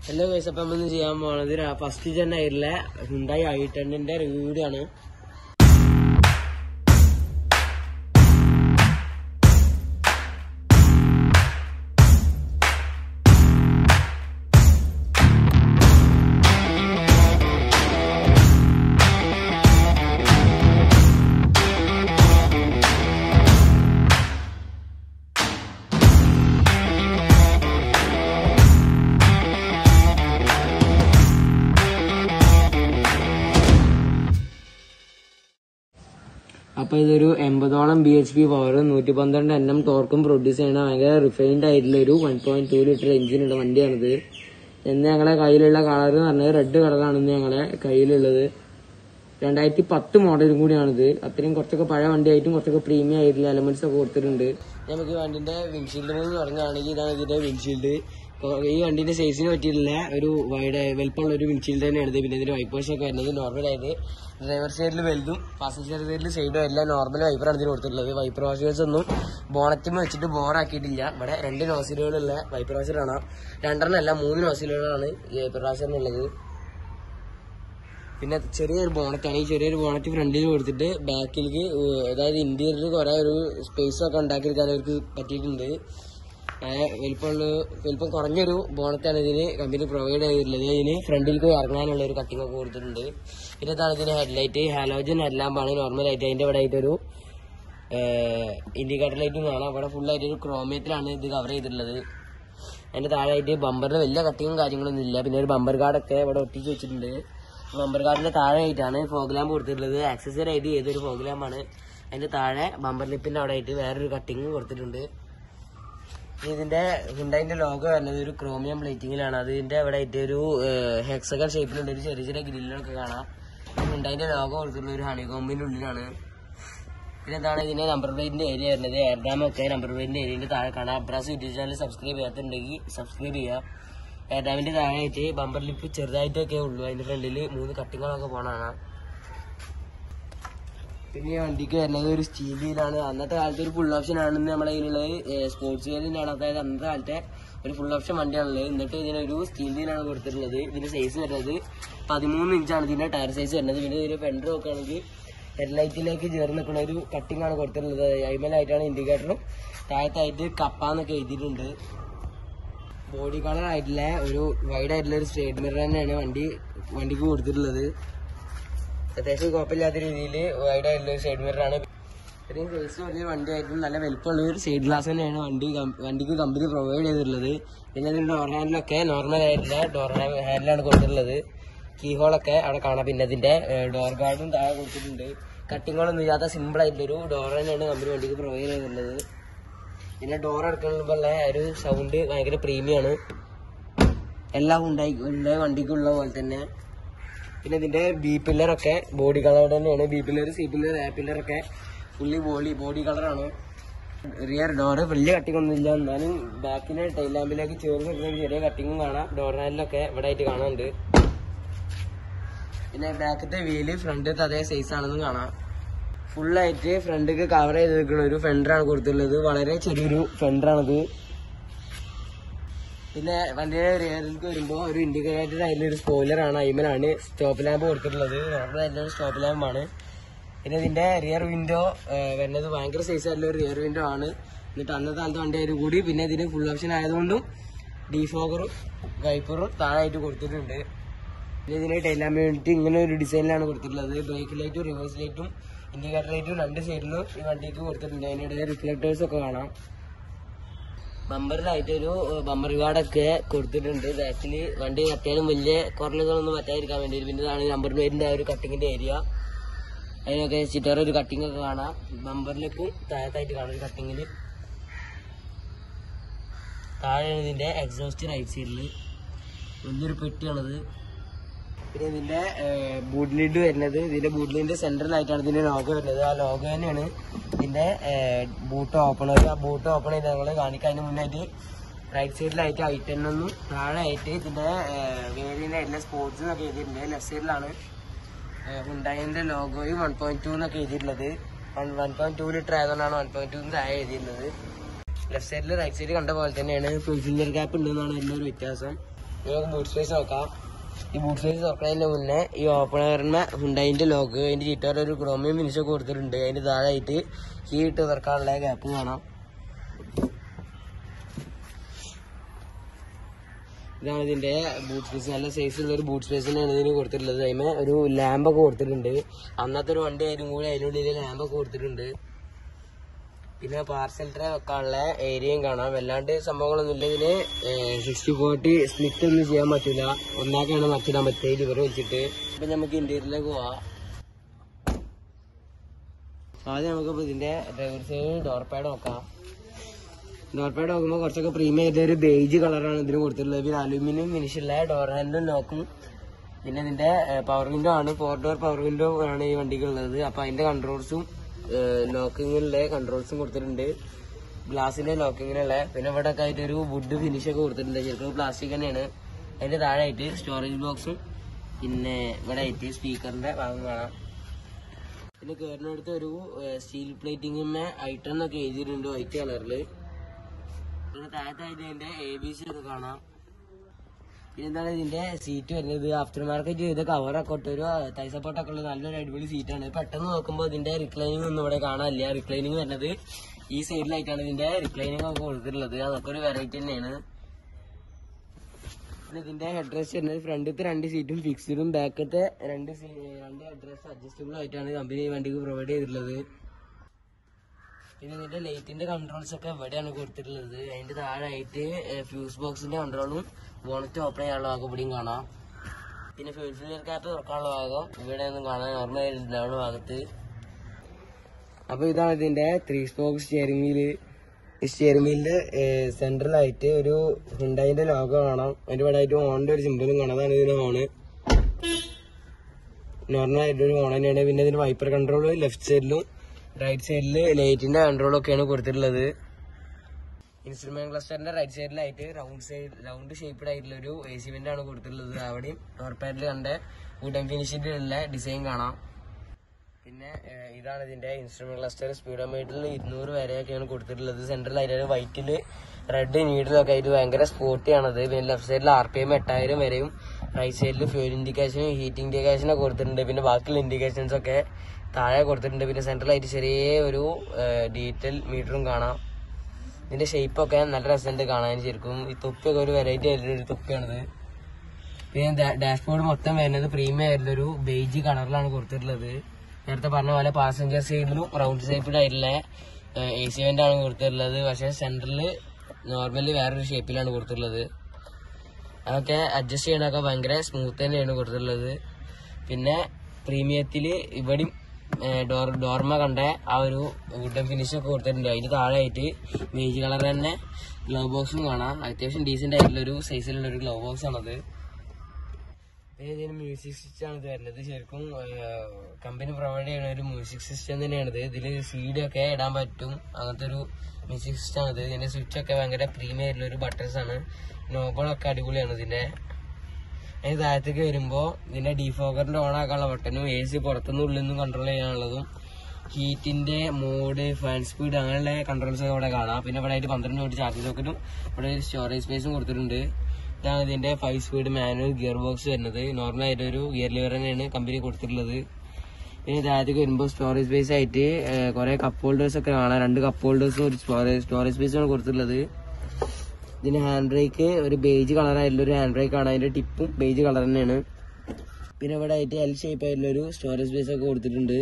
Hello guys അപ്പം നമ്മൾ ചെയ്യാൻ പോണത് ഫസ്റ്റ് ജെൻ ആയിട്ടുള്ള ഹുണ്ടായി ഐ ടെന്നിന്റെ റിവ്യൂ ആണ് അപ്പൊ ഇതൊരു എൺപതോളം ബി എച്ച് പി പവറും നൂറ്റി പന്ത്രണ്ട് എൻ എം ടോർക്കും പ്രൊഡ്യൂസ് ചെയ്യുന്ന ഭയങ്കര റിഫൈൻഡ് ആയിട്ടുള്ള ഒരു വൺ പോയിന്റ് ടു ലിറ്റർ എഞ്ചിനുള്ള വണ്ടിയാണിത് എന്ന് ഞങ്ങളെ കയ്യിലുള്ള കളർ എന്ന് പറഞ്ഞത് റെഡ് കളറാണ് ഇന്ന് ഞങ്ങളെ കയ്യിലുള്ളത് രണ്ടായിരത്തി പത്ത് മോഡലും കൂടിയാണിത് അത്രയും കുറച്ചൊക്കെ പഴയ വണ്ടിയായിട്ടും കുറച്ചൊക്കെ പ്രീമിയം ആയിട്ടുള്ള എലമെന്റ്സ് ഒക്കെ കൊടുത്തിട്ടുണ്ട് നമുക്ക് ഈ വണ്ടിന്റെ വിൻഷീൽഡ് എന്ന് പറഞ്ഞാണെങ്കിൽ ഇതാണ് ഇതിന്റെ വിൻഷീൽഡ് ഈ വണ്ടിന്റെ സൈസിന് പറ്റിയിട്ടുള്ള ഒരു വൈഡ് വലുപ്പമുള്ള ഒരു വിൻഷീൽഡ് തന്നെയാണ് ഇത് പിന്നെ ഇതിന്റെ വൈപ്പേഴ്സ് ഒക്കെ വരുന്നത് നോർമൽ ആയത് ഡ്രൈവർ സൈഡിൽ വലുതും പാസഞ്ചർ സൈഡിൽ സൈഡും എല്ലാം നോർമൽ വൈപ്പറാണ് ഇതിന് കൊടുത്തിട്ടുള്ളത് വൈപ്പർ വാഷേഴ്സ് ഒന്നും ബോണറ്റിന് വെച്ചിട്ട് ബോറാക്കിയിട്ടില്ല ഇവിടെ രണ്ട് നോസിലുകളുള്ള വൈപ്പർ വാഷർ കാണാം രണ്ടെണ്ണം അല്ല മൂന്ന് നോസിലുകളാണ് ഈ വൈപ്പർ വാഷറിനുള്ളത് പിന്നെ ചെറിയൊരു ബോണറ്റാണ് ഈ ചെറിയൊരു ബോണറ്റ് ഫ്രണ്ടിൽ കൊടുത്തിട്ട് ബാക്കിലേക്ക് അതായത് ഇന്റീരിയറിൽ കുറെ ഒരു സ്പേസ് ഒക്കെ ഉണ്ടാക്കിയെടുക്കാൻ അവർക്ക് പറ്റിയിട്ടുണ്ട് ഏഹ് വലിപ്പമുള്ള വലിപ്പം കുറഞ്ഞൊരു ബോണറ്റാണ് ഇതിന് കമ്പനി പ്രൊവൈഡ് ചെയ്തിട്ടുള്ളത് ഇതിന് ഫ്രണ്ടിലേക്ക് ഇറങ്ങാനുള്ള ഒരു കട്ടിംഗ് ഒക്കെ കൊടുത്തിട്ടുണ്ട് പിന്നെ ഇതാണ് ഇതിന് ഹെഡ്ലൈറ്റ് ഹാലോജൻ ഹെഡ്ലാമ്പാണ് നോർമൽ ആയിട്ട് അതിന്റെ ഇവിടെ ആയിട്ടൊരു ഇൻഡിക്കേറ്റർ ലൈറ്റും കാണാം അവിടെ ഫുൾ ആയിട്ട് ഒരു ക്രോമിയത്തിലാണ് ഇത് കവർ ചെയ്തിട്ടുള്ളത് അതിന്റെ താഴെയായിട്ട് ബമ്പറിന് വലിയ കട്ടിങ്ങും കാര്യങ്ങളൊന്നും ഇല്ല പിന്നെ ഒരു ബമ്പർ കാർഡൊക്കെ ഇവിടെ ഒട്ടിച്ച് വെച്ചിട്ടുണ്ട് ബമ്പർ കാർഡിന്റെ താഴെ ആയിട്ടാണ് ഫോഗ് ലാമ്പ് കൊടുത്തിട്ടുള്ളത് ആക്സസറി ആയിട്ട് ചെയ്തൊരു ഫോഗ് ലാമ്പാണ് അതിന്റെ താഴെ ബമ്പർ ലിപ്പിന്റെ അവിടെ ആയിട്ട് വേറൊരു കട്ടിങ് കൊടുത്തിട്ടുണ്ട് ഇനി ഇതിന്റെ ഹിൻഡൈന്റെ ലോഗോ വരുന്നത് ഒരു ക്രോമിയം പ്ലേറ്റിംഗിലാണ് അതിന്റെ അവിടെ ആയിട്ട് ഒരു ഹെക്സഗൺ ഷേപ്പിലുള്ള ഒരു ചെറിയ ചെറിയ ഗ്രില്ലൊക്കെ കാണാം ഹിൻഡൈന്റെ ലോഗോ കൊടുത്തിട്ടുള്ള ഒരു ഹണികോമ്പിന്റെ ഉള്ളിലാണ് പിന്നെ എന്താണ് ഇതിന്റെ നമ്പർ പ്ലേറ്റിന്റെ ഏരിയ വരുന്നത് എയർ ഡാം ഒക്കെ നമ്പർ പ്ലേറ്റിന്റെ ഏരിയന്റെ താഴെ കാണാം അബ്രാസ് യൂട്യൂബ് ചാനൽ സബ്സ്ക്രൈബ് ചെയ്യാത്തുണ്ടെങ്കിൽ സബ്സ്ക്രൈബ് ചെയ്യുക എയർ ഡാമിന്റെ താഴെയായിട്ട് ബമ്പർ ലിപ്പ് ചെറുതായിട്ടൊക്കെ ഉള്ളൂ അതിന്റെ ഫ്രണ്ടിൽ മൂന്ന് കട്ടിങ്ങുകളൊക്കെ പോണാണ് പിന്നെ ഈ വണ്ടിക്ക് വരുന്നത് ഒരു സ്റ്റീൽ വീലാണ് അന്നത്തെ കാലത്ത് ഒരു ഫുൾ ഓപ്ഷൻ ആണെന്ന് നമ്മളെ കയ്യിലുള്ളത് സ്പോർട്സ് വീലിനാണ് അതായത് അന്നത്തെ കാലത്തെ ഒരു ഫുൾ ഓപ്ഷൻ വണ്ടിയാണുള്ളത് എന്നിട്ട് ഇതിനൊരു സ്റ്റീൽ വീലാണ് കൊടുത്തിട്ടുള്ളത് ഇതിന്റെ സൈസ് വരുന്നത് പതിമൂന്ന് ഇഞ്ചാണ് ഇതിന്റെ ടയർ സൈസ് വരുന്നത് പിന്നെ ഇതിന്റെ ഫെൻഡർ നോക്കുകയാണെങ്കിൽ ഹെഡ്ലൈറ്റിലേക്ക് ചേർന്ന് നിൽക്കുന്ന ഒരു കട്ടിംഗ് ആണ് കൊടുത്തിട്ടുള്ളത് അയിമലായിട്ടാണ് ഇൻഡിക്കേറ്ററും താഴത്തായിട്ട് കപ്പാന്നൊക്കെ എഴുതിയിട്ടുണ്ട് ബോഡി കളർ ആയിട്ടുള്ള ഒരു വൈഡ് ആയിട്ടുള്ള ഒരു സ്ട്രേറ്റ് മിറർ തന്നെയാണ് വണ്ടി വണ്ടിക്ക് കൊടുത്തിട്ടുള്ളത് അത്യാവശ്യം കുഴപ്പമില്ലാത്ത രീതിയിൽ വൈഡ് ആയിട്ടുള്ള ഒരു സൈഡ് മിററാണ് ഇത്രയും സൈസ് വലിയ വണ്ടി ആയിട്ടും നല്ല വലുപ്പമുള്ള ഒരു സൈഡ് ഗ്ലാസ് തന്നെയാണ് വണ്ടി കം- വണ്ടിക്ക് കമ്പനി പ്രൊവൈഡ് ചെയ്തിട്ടുള്ളത് പിന്നെ അതിന്റെ ഡോർ ഹാൻഡിലൊക്കെ നോർമൽ ആയിട്ടുള്ള ഡോർ ഹാൻഡിലാണ് കൊടുത്തിട്ടുള്ളത് കീ ഹോളൊക്കെ അവിടെ കാണാം പിന്നെ അതിന്റെ ഡോർ ഗാർഡും താഴെ കൊടുത്തിട്ടുണ്ട് കട്ടിങ്ങുകളൊന്നും ഇല്ലാത്ത സിമ്പിൾ ആയിട്ടുള്ളൊരു ഡോർ തന്നെയാണ് കമ്പനി വണ്ടിക്ക് പ്രൊവൈഡ് ചെയ്തിട്ടുള്ളത് പിന്നെ ഡോർ എടുക്കുമ്പോഴുള്ള ഒരു സൗണ്ട് ഭയങ്കര പ്രീമിയാണ് എല്ലാ ഉണ്ടായി ഉണ്ടായ വണ്ടിക്കുള്ള പോലെ തന്നെ പിന്നെ ഇതിന്റെ ബി പില്ലറൊക്കെ ബോഡി കളർ തന്നെയാണ് B pillar C pillar A pillar ഒക്കെ ഫുള്ളി ബോഡി ബോഡി കളറാണ് റിയർ ഡോറ് വലിയ കട്ടിംഗ് ഒന്നും ഇല്ല എന്നാലും ബാക്കിലെ ടൈൽ ലാമ്പിലേക്ക് ചേർന്ന് നിൽക്കുന്ന ഒരു ചെറിയ കട്ടിങ്ങും കാണാം ഡോർ ഹാൻഡിലൊക്കെ ഇവിടെ ആയിട്ട് കാണാനുണ്ട് പിന്നെ ബാക്കത്തെ വീല് ഫ്രണ്ടത്തെ അതേ സൈസ് ആണെന്നും കാണാം ഫുള്ളായിട്ട് ഫ്രണ്ടിക്ക് കവർ ചെയ്ത് നിൽക്കുന്ന ഒരു ഫെൻഡറാണ് കൊടുത്തിട്ടുള്ളത് വളരെ ചെറിയൊരു ഫെൻഡറാണത് പിന്നെ വണ്ടിയുടെ റിയറിലേക്ക് വരുമ്പോൾ ഒരു ഇൻഡിക്കേറ്റഡ് ആയിട്ടുള്ള ഒരു സ്പോയിലർ ആണ് അയിമലാണ് സ്റ്റോപ്പ് ലാമ്പ് കൊടുത്തിട്ടുള്ളത് നോർമൽ ആയിട്ടുള്ള സ്റ്റോപ്പ് ലാമ്പാണ് പിന്നെ ഇതിന്റെ റിയർ വിൻഡോ വരുന്നത് ഭയങ്കര സൈസ് ആയിട്ടുള്ള ഒരു റിയർ വിൻഡോ ആണ് എന്നിട്ട് അന്നത്തെ കാലത്ത് വണ്ടി ആയത് കൂടി പിന്നെ ഇതിന് ഫുൾ ഓപ്ഷൻ ആയതുകൊണ്ടും ഡീഫോഗറും വൈപ്പറും താഴായിട്ട് കൊടുത്തിട്ടുണ്ട് പിന്നെ ഇതിന് ടൈൽ ലാമ്പ് വേണ്ടിയിട്ട് ഇങ്ങനെ ഒരു ഡിസൈനിലാണ് കൊടുത്തിട്ടുള്ളത് ബ്രേക്ക് ലൈറ്റും റിവേഴ്സ് ലൈറ്റും ഇൻഡിക്കേറ്റർ ലൈറ്റും രണ്ട് സൈഡിലും ഈ വണ്ടിക്ക് കൊടുത്തിട്ടുണ്ട് അതിനിടയിൽ റിഫ്ലക്ടേഴ്സ് ഒക്കെ കാണാം ബമ്പറിലായിട്ട് ഒരു ബമ്പർ ഗാർഡൊക്കെ കൊടുത്തിട്ടുണ്ട് ബാക്കില് വണ്ടി അത്യാവശ്യം വലിയ കുറലുകളൊന്നും പറ്റാതിരിക്കാൻ വേണ്ടി പിന്നെ ഇതാണ് നമ്പർ പ്ലേറ്റിന്റെ ആ ഒരു കട്ടിങ്ങിന്റെ ഏരിയ അതിനൊക്കെ ചിറ്റർ ഒരു കട്ടിംഗ് ഒക്കെ കാണാം ബമ്പറിലേക്കും താഴത്തായിട്ട് കാണാം ഒരു കട്ടിങ്ങില് താഴെയാണ് ഇതിന്റെ എക്സോസ്റ്റ് റൈറ്റ് സൈഡിൽ വലിയൊരു പെട്ടിയാണത് പിന്നെ ഇതിന്റെ ബൂട്ട് ലീഡ് വരുന്നത് ഇതിന്റെ ബൂട്ട് ലീഡിന്റെ സെന്ററിലായിട്ടാണ് ഇതിന്റെ ലോഗോ വരുന്നത് ആ ലോഗോ തന്നെയാണ് ഇതിന്റെ ബൂട്ട് ഓപ്പണർ ആ ബൂട്ട് ഓപ്പൺ ചെയ്ത് ഞങ്ങൾ കാണിക്കാൻ അതിന് മുന്നായിട്ട് റൈറ്റ് സൈഡിലായിട്ട് ഐ ടെൻ ഒന്നും താഴെ ആയിട്ട് ഇതിന്റെ വേരിയന്റ് എല്ലാ സ്പോർട്സ് എന്നൊക്കെ എഴുതിയിട്ടുണ്ട് ലെഫ്റ്റ് സൈഡിലാണ് ഹുണ്ടായിന്റെ ലോഗോയും വൺ പോയിന്റ് ടു എന്നൊക്കെ എഴുതിയിട്ടുള്ളത് one one point two litre ആയതുകൊണ്ടാണ് വൺ പോയിന്റ് ടു താഴെ എഴുതിയിരുന്നത് ലെഫ്റ്റ് സൈഡിൽ റൈറ്റ് സൈഡ് കണ്ട പോലെ തന്നെയാണ് ഫിംഗർ ഗ്യാപ്പ് ഉണ്ടെന്നാണ് ഇതിന്റെ ഒരു വ്യത്യാസം നമുക്ക് ബൂട്ട് സ്പേസ് നോക്കാം ഈ ബൂട്ട് സ്പേസ് തുറക്കുന്നതിന് മുന്നേ ഈ ഓപ്പണറിന് ഹുണ്ടായിന്റെ ലോക്ക് അതിന്റെ ചുറ്റാറ് ഒരു ക്രോമിയം ഫിനിഷ് ഒക്കെ കൊടുത്തിട്ടുണ്ട് അതിന്റെ താഴെയായിട്ട് കീ ഇട്ട് തുറക്കാനുള്ള ഗ്യാപ്പ് കാണാം ഇതാണ് ഇതിന്റെ ബൂട്ട് സ്പേസ് നല്ല സൈസ് ഉള്ള ഒരു ബൂട്ട് സ്പേസ് തന്നെയാണ് ഇതിന് കൊടുത്തിട്ടുള്ളത് അതിന് ഒരു ലാമ്പ് ഒക്കെ കൊടുത്തിട്ടുണ്ട് അന്നത്തെ ഒരു വണ്ടി ആയിരുന്നു കൂടി അതിനുള്ളിൽ ലാമ്പ് ഒക്കെ കൊടുത്തിട്ടുണ്ട് പിന്നെ പാർസൽ ട്രേ വെക്കാനുള്ള ഏരിയയും കാണാം വല്ലാണ്ട് സംഭവങ്ങളൊന്നും ഇല്ല ഇതിന് സിക്സ്റ്റി ഫോർട്ടി സ്പ്ലിറ്റ് ഒന്നും ചെയ്യാൻ പറ്റില്ല ഒന്നാക്കാണ് മറിച്ചിടാൻ പറ്റുക ലിവർ വെച്ചിട്ട് ഇപ്പൊ നമുക്ക് ഇന്റീരിയറിലേക്ക് പോവാം ആദ്യം നമുക്ക് ഇതിന്റെ ഡ്രൈവർ സൈഡ് ഡോർ പാഡ് നോക്കാം ഡോർ പാഡ് നോക്കുമ്പോൾ കുറച്ചൊക്കെ പ്രീമിയം ആയിട്ട് ഒരു ബേജ് കളറാണ് ഇതിന് കൊടുത്തിട്ടുള്ളത് പിന്നെ അലൂമിനിയം ഫിനിഷുള്ള ഡോർ ഹാൻഡും നോക്കും പിന്നെ ഇതിന്റെ പവർ വിൻഡോ ആണ് ഫോർ ഡോർ പവർ വിൻഡോ ആണ് ഈ വണ്ടിക്ക് ഉള്ളത് അപ്പൊ അതിന്റെ കൺട്രോൾസും ലോക്കിങ്ങിലുള്ള കൺട്രോൾസും കൊടുത്തിട്ടുണ്ട് ഗ്ലാസിന്റെ ലോക്കിങ്ങിനുള്ള പിന്നെ ഇവിടെ ഒക്കെ ആയിട്ട് ഒരു വുഡ് ഫിനിഷ് ഒക്കെ കൊടുത്തിട്ടുണ്ട് ശരിക്കും പ്ലാസ്റ്റിക് തന്നെയാണ് അതിന്റെ താഴെ ആയിട്ട് സ്റ്റോറേജ് ബോക്സും പിന്നെ ഇവിടെ ആയിട്ട് സ്പീക്കറിന്റെ ഭാഗം കാണാം പിന്നെ കയറിനടുത്ത് ഒരു സ്റ്റീൽ പ്ലേറ്റിംഗ് ഐറ്റം എന്നൊക്കെ എഴുതിയിട്ടുണ്ട് വൈറ്റ് കളറില് പിന്നെ താഴത്തായിട്ട് ഇതിന്റെ എ ബി സി ഒക്കെ കാണാം പിന്നെ എന്താണ് ഇതിന്റെ സീറ്റ് വരുന്നത് ആഫ്റ്റർ മാർക്കറ്റ് ചെയ്ത കവറൊക്കെ ഇട്ട് ഒരു തൈ സപ്പോർട്ടൊക്കെ ഉള്ള നല്ലൊരു അടിപൊളി സീറ്റാണ് പെട്ടെന്ന് നോക്കുമ്പോൾ ഇതിന്റെ റിക്ലൈനിങ് ഒന്നും ഇവിടെ കാണാനില്ല റിക്ലൈനിങ് വരുന്നത് ഈ സൈഡിലായിട്ടാണ് ഇതിന്റെ റിക്ലൈനിങ് ഒക്കെ കൊടുത്തിട്ടുള്ളത് അതൊക്കെ ഒരു വെറൈറ്റി തന്നെയാണ് പിന്നെ ഇതിന്റെ ഹെഡ് റെസ്റ്റ് വരുന്നത് ഫ്രണ്ടിലത്തെ രണ്ട് സീറ്റും ഫിക്സ്ഡും ബാക്കത്തെ രണ്ട് സീ- രണ്ട് ഹെഡ് റെസ്റ്റ് അഡ്ജസ്റ്റബിൾ ആയിട്ടാണ് കമ്പനി വണ്ടിക്ക് പ്രൊവൈഡ് ചെയ്തിട്ടുള്ളത് പിന്നെ ഇതിന്റെ ലൈറ്റിന്റെ കൺട്രോൾസ് ഒക്കെ ഇവിടെയാണ് കൊടുത്തിട്ടുള്ളത് അതിന്റെ താഴെയായിട്ട് ഫ്യൂസ് ബോക്സിന്റെ കൺട്രോളും ബോണറ്റ് ഓപ്പൺ ചെയ്യാനുള്ള ഭാഗം ഇവിടെയും കാണാം പിന്നെ ഫ്യൂൽ ഫില്ലർ ക്യാപ്പ് തുറക്കാനുള്ള ഭാഗം ഇവിടെ ഒന്നും കാണാൻ നോർമൽ ഉണ്ടാവുന്ന ഭാഗത്ത് അപ്പൊ ഇതാണ് ഇതിന്റെ three spoke steering wheel steering വീലിന്റെ സെന്ററിലായിട്ട് ഒരു ഹുണ്ടായിന്റെ ലോഗോ കാണാം അതിന്റെ ഇവിടെ ആയിട്ട് ഓണിന്റെ ഒരു സിമ്പിളും കാണാം അതാണ് ഇതിന്റെ ഹോണ് നോർമൽ ആയിട്ട് ഒരു ഹോൺ തന്നെയാണ് പിന്നെ ഇതിന്റെ വൈപ്പർ കൺട്രോൾ ലെഫ്റ്റ് സൈഡിലും റൈറ്റ് സൈഡിൽ ലൈറ്റിന്റെ കൺട്രോൾ ഒക്കെയാണ് കൊടുത്തിട്ടുള്ളത് ഇൻസ്ട്രുമെന്റ് ക്ലസ്റ്ററിന്റെ റൈറ്റ് സൈഡിലായിട്ട് റൗണ്ട് സൈഡ് റൗണ്ട് ഷേപ്പ്ഡ് ആയിട്ടുള്ള ഒരു എ സി വെന്റ് ആണ് കൊടുത്തിട്ടുള്ളത് അവിടെയും ഡോർ പാഡിൽ കണ്ട വുഡൻ ഫിനിഷിലുള്ള ഡിസൈൻ കാണാം പിന്നെ ഏഹ്, ഇതാണ് ഇതിന്റെ ഇൻസ്ട്രുമെന്റ് ക്ലസ്റ്റർ സ്പീഡോമീറ്ററിൽ ഇരുന്നൂറ് വരെയൊക്കെയാണ് കൊടുത്തിട്ടുള്ളത് സെൻട്രലായിട്ട് വൈറ്റിൽ റെഡ് നീഡിലൊക്കെ ആയിട്ട് ഭയങ്കര സ്പോർട്ടി ആണത് പിന്നെ ലെഫ്റ്റ് സൈഡിൽ ആർ പി എം എട്ടായിരം വരെയും റൈറ്റ് സൈഡിൽ ഫ്യൂൽ ഇൻഡിക്കേഷനും ഹീറ്റ് ഇൻഡിക്കേഷൻ ഒക്കെ കൊടുത്തിട്ടുണ്ട് പിന്നെ ബാക്കിയുള്ള ഇൻഡിക്കേഷൻസ് ഒക്കെ താഴെ കൊടുത്തിട്ടുണ്ട് പിന്നെ സെൻട്രലായിട്ട് ചെറിയ ഒരു ഡീറ്റെയിൽ മീറ്ററും കാണാം ഇതിന്റെ ഷേപ്പ് ഒക്കെ നല്ല രസമുണ്ട് കാണാൻ ശരിക്കും ഈ തൊപ്പിയൊക്കെ ഒരു വെറൈറ്റി ആയിട്ടുള്ള ഒരു തൊപ്പിയാണിത് പിന്നെ ഡാഷ്ബോർഡ് മൊത്തം വരുന്നത് പ്രീമിയം ആയിട്ടുള്ള ഒരു ബേജ് കളറിലാണ് കൊടുത്തിട്ടുള്ളത് നേരത്തെ പറഞ്ഞ പോലെ പാസഞ്ചർ സൈഡിലും റൗണ്ട് ഷേപ്പിഡ് ആയിട്ടുള്ള എ സി വെന്റ് ആണ് കൊടുത്തിട്ടുള്ളത് പക്ഷെ സെന്ററിൽ നോർമലി വേറൊരു ഷേപ്പിലാണ് കൊടുത്തിട്ടുള്ളത് അതൊക്കെ അഡ്ജസ്റ്റ് ചെയ്യണൊക്കെ ഭയങ്കര സ്മൂത്ത് തന്നെയാണ് കൊടുത്തിട്ടുള്ളത് പിന്നെ പ്രീമിയത്തില് ഇവിടെയും ഡോർ ഡോർമ കണ്ട ആ ഒരു വുഡൻ ഫിനിഷ് ഒക്കെ കൊടുത്തിട്ടുണ്ട് അതിന് താഴെയായിട്ട് ബേജ് കളർ തന്നെ ഗ്ലോ ബോക്സും കാണാം അത്യാവശ്യം ഡീസെന്റ് ആയിട്ടുള്ള ഒരു സൈസിലുള്ള ഒരു ഗ്ലോ ബോക്സ് ആണത് പിന്നെ ഇതിന് മ്യൂസിക് സിസ്റ്റം ആണ് ഇത് വരുന്നത് ശരിക്കും കമ്പനി പ്രൊവൈഡ് ചെയ്യുന്ന ഒരു മ്യൂസിക് സിസ്റ്റം തന്നെയാണിത് ഇതിൽ സി ഡി ഒക്കെ ഇടാൻ പറ്റും അങ്ങനത്തെ ഒരു മ്യൂസിക് സിസ്റ്റം ആണ് ഇത് ഇതിന്റെ സ്വിച്ച് ഒക്കെ ഭയങ്കര പ്രീമിയം ആയിട്ടുള്ള ഒരു ബട്ടൺസ് ആണ് നോബുകളൊക്കെ അടിപൊളിയാണ് ഇതിന്റെ അതിന് താഴത്തേക്ക് വരുമ്പോ ഇതിന്റെ ഡീഫോക്കറിന്റെ ഓൺ ആക്കാനുള്ള ബട്ടണും എ സി പുറത്തുനിന്ന് ഉള്ളിൽ നിന്നും കൺട്രോൾ ചെയ്യാനുള്ളതും ഹീറ്റിന്റെ മോഡ് ഫാൻ സ്പീഡ് അങ്ങനെയുള്ള കൺട്രോൾസ് ഒക്കെ ഇവിടെ കാണാം പിന്നെ ഇവിടെ ആയിട്ട് പന്ത്രണ്ട് മിനിറ്റ് ചാർജ് സോക്കറ്റും ഇവിടെ ഒരു സ്റ്റോറേജ് സ്പേസും കൊടുത്തിട്ടുണ്ട് ഇതാണ് ഇതിന്റെ five speed manual gear box വരുന്നത് നോർമൽ ആയിട്ട് ഒരു ഗിയർ ലിവർ തന്നെയാണ് കമ്പനി കൊടുത്തിട്ടുള്ളത് പിന്നെ താഴത്തേക്ക് വരുമ്പോൾ സ്റ്റോറേജ് സ്പേസ് ആയിട്ട് കുറെ കപ്പ് ഹോൾഡേഴ്സ് ഒക്കെ കാണാം രണ്ട് കപ്പ് ഹോൾഡേഴ്സും ഒരു സ്റ്റോറേജ് സ്റ്റോറേജ് സ്പേസുമാണ് കൊടുത്തിട്ടുള്ളത് ഇതിന് ഹാൻഡ് ബ്രേക്ക് ഒരു ബേജ് കളർ ആയിട്ടുള്ള ഒരു ഹാൻഡ് ബ്രേക്ക് ആണ് അതിന്റെ ടിപ്പും ബേജ് കളർ തന്നെയാണ് പിന്നെ ഇവിടെ ആയിട്ട് എൽ ഷേപ്പ് ആയിട്ടുള്ള ഒരു സ്റ്റോറേജ് സ്പേസ് ഒക്കെ കൊടുത്തിട്ടുണ്ട്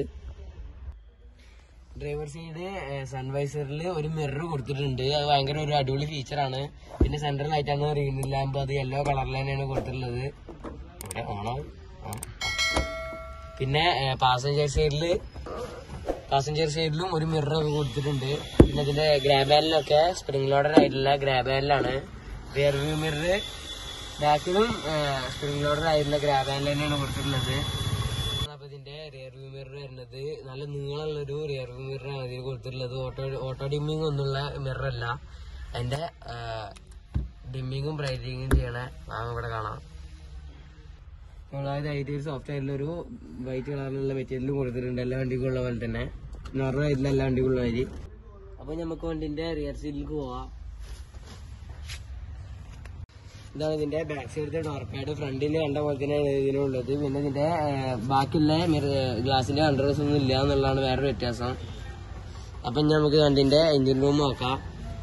ഡ്രൈവർ സൈഡ് സൺവൈസറിൽ ഒരു മിറർ കൊടുത്തിട്ടുണ്ട് അത് ഭയങ്കര ഒരു അടിപൊളി ഫീച്ചറാണ് പിന്നെ സെൻട്രൽ ആയിട്ടാണ് റീനിൽ ലാമ്പ് അത് യെല്ലോ കളറിൽ തന്നെയാണ് കൊടുത്തിട്ടുള്ളത് ഇവിടെ ഓണം ആ. പിന്നെ പാസഞ്ചർ സൈഡിൽ പാസഞ്ചർ സൈഡിലും ഒരു മിറർ ഒക്കെ കൊടുത്തിട്ടുണ്ട് പിന്നെ ഇതിന്റെ ഗ്രാബാനിലൊക്കെ സ്പ്രിംഗ് ലോഡർ ആയിട്ടുള്ള ഗ്രാബാനിലാണ് റിയർ വ്യൂ മിറർ ബാക്കിലും സ്പ്രിംഗ് ലോഡർ ആയിട്ടുള്ള ഗ്രാബാനിൽ തന്നെയാണ് കൊടുത്തിട്ടുള്ളത് അപ്പൊ ഇതിന്റെ റിയർ വ്യൂ മിറർ വരുന്നത് നല്ല നീളമുള്ള ഒരു റിയർ വ്യൂ മിറർ ആണ് ഇതിന് കൊടുത്തിട്ടുള്ളത് ഓട്ടോ ഓട്ടോ ഡിമ്മിങ് ഒന്നുള്ള മിറർ അല്ല അതിന്റെ ഡിമ്മിങ്ങും ബ്രൈറ്റിങ്ങും ചെയ്യണ ഭാഗം ഇവിടെ കാണാം അതായത് ഒരു സോഫ്റ്റ് ആയിട്ടുള്ള ഒരു വൈറ്റ് കളറിലുള്ള മെറ്റീരിയലും കൊടുത്തിട്ടുണ്ട് എല്ലാ വണ്ടിക്കും ഉള്ള പോലെ തന്നെ നോർമൽ ആയിട്ടുള്ള എല്ലാ വണ്ടിക്കും ഉള്ള മാതിരി അപ്പൊ നമുക്ക് വണ്ടിന്റെ റിയർ സീറ്റിലേക്ക് പോവാം ഇതാണ് ഇതിന്റെ ബാക്ക് സൈഡത്തെ ഡോർ പാഡ് ഫ്രണ്ടിൽ കണ്ട പോലെ തന്നെയാണ് ഇതിനുള്ളത് പിന്നെ ഇതിന്റെ ഏഹ്, ബാക്കിയുള്ള ഗ്ലാസിന്റെ കൺട്രോൾസ് ഒന്നും ഇല്ല എന്നുള്ളതാണ് വേറൊരു വ്യത്യാസം അപ്പൊ ഇനി നമുക്ക് വണ്ടിന്റെ എഞ്ചിൻ റൂം നോക്കാം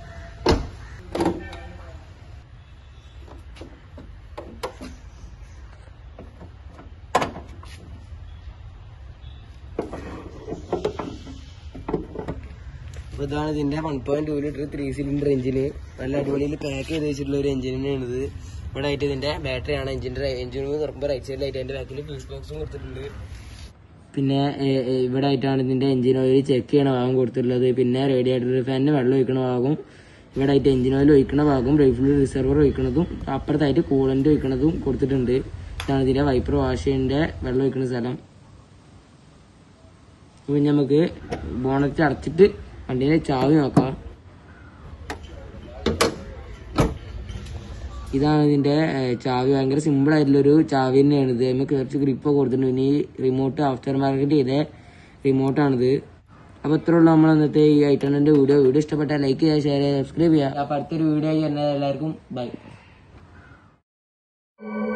അപ്പൊ ഇതാണ് ഇതിന്റെ one point two litre three cylinder എഞ്ചിന് നല്ല അടിപൊളിയിൽ പാക്ക് ചെയ്ത് വെച്ചിട്ടുള്ള ഒരു എഞ്ചിൻ തന്നെയാണ് ഇത് ഇവിടെ ആയിട്ട് ഇതിന്റെ ബാറ്ററി ആണ് എഞ്ചിന്റെ എഞ്ചിൻ തുറക്കുമ്പോൾ റൈറ്റ് സൈഡിലായിട്ട് അതിന്റെ ബാക്കിൽ ഫ്യൂസ് ബോക്സും കൊടുത്തിട്ടുണ്ട് പിന്നെ ഏ- ഏ ഇവിടെ ആയിട്ടാണ് ഇതിന്റെ എഞ്ചിൻ ഓയിൽ ചെക്ക് ചെയ്യണ ഭാഗം കൊടുത്തിട്ടുള്ളത് പിന്നെ റേഡിയേറ്റർ ഫാനിന് വെള്ളം ഒഴിക്കണ ഭാഗം ഇവിടെ ആയിട്ട് എഞ്ചിൻ ഓയിൽ ഒഴിക്കണ ഭാഗം റൈഫിൾ റിസർവർ ഒഴിക്കണതും അപ്പുറത്തായിട്ട് കൂളന്റ് ഒഴിക്കണതും കൊടുത്തിട്ടുണ്ട് ഇതാണ് ഇതിന്റെ വൈപ്പർ വാഷ് ചെയ്യേണ്ട വെള്ളം ഒഴിക്കുന്ന സ്ഥലം അപ്പൊ ഇനി നമുക്ക് ബോണറ്റ് അടച്ചിട്ട് വണ്ടീനെ ചാവി നോക്കാം ഇതാണ് ഇതിന്റെ ഏഹ്, ചാവി ഭയങ്കര സിമ്പിൾ ആയിട്ടുള്ള ഒരു ചാവി തന്നെയാണ് ഇത് നമുക്ക് കുറച്ച് ഗ്രിപ്പ് കൊടുത്തിട്ടുണ്ട് പിന്നെ ഈ റിമോട്ട് ആഫ്റ്റർ മാർക്കറ്റ് ചെയ്ത റിമോട്ടാണിത് അപ്പൊ ഇത്ര ഉള്ളൂ നമ്മൾ ഇന്നത്തെ ഈ ഐറ്റണിന്റെ വീഡിയോ വീഡിയോ ഇഷ്ടപ്പെട്ടാൽ ലൈക്ക് ചെയ്യുക ഷെയർ ചെയ്യുക സബ്സ്ക്രൈബ് ചെയ്യുക അപ്പൊ അടുത്തൊരു വീഡിയോ ആയി വരുന്നത് എല്ലാവർക്കും ബൈ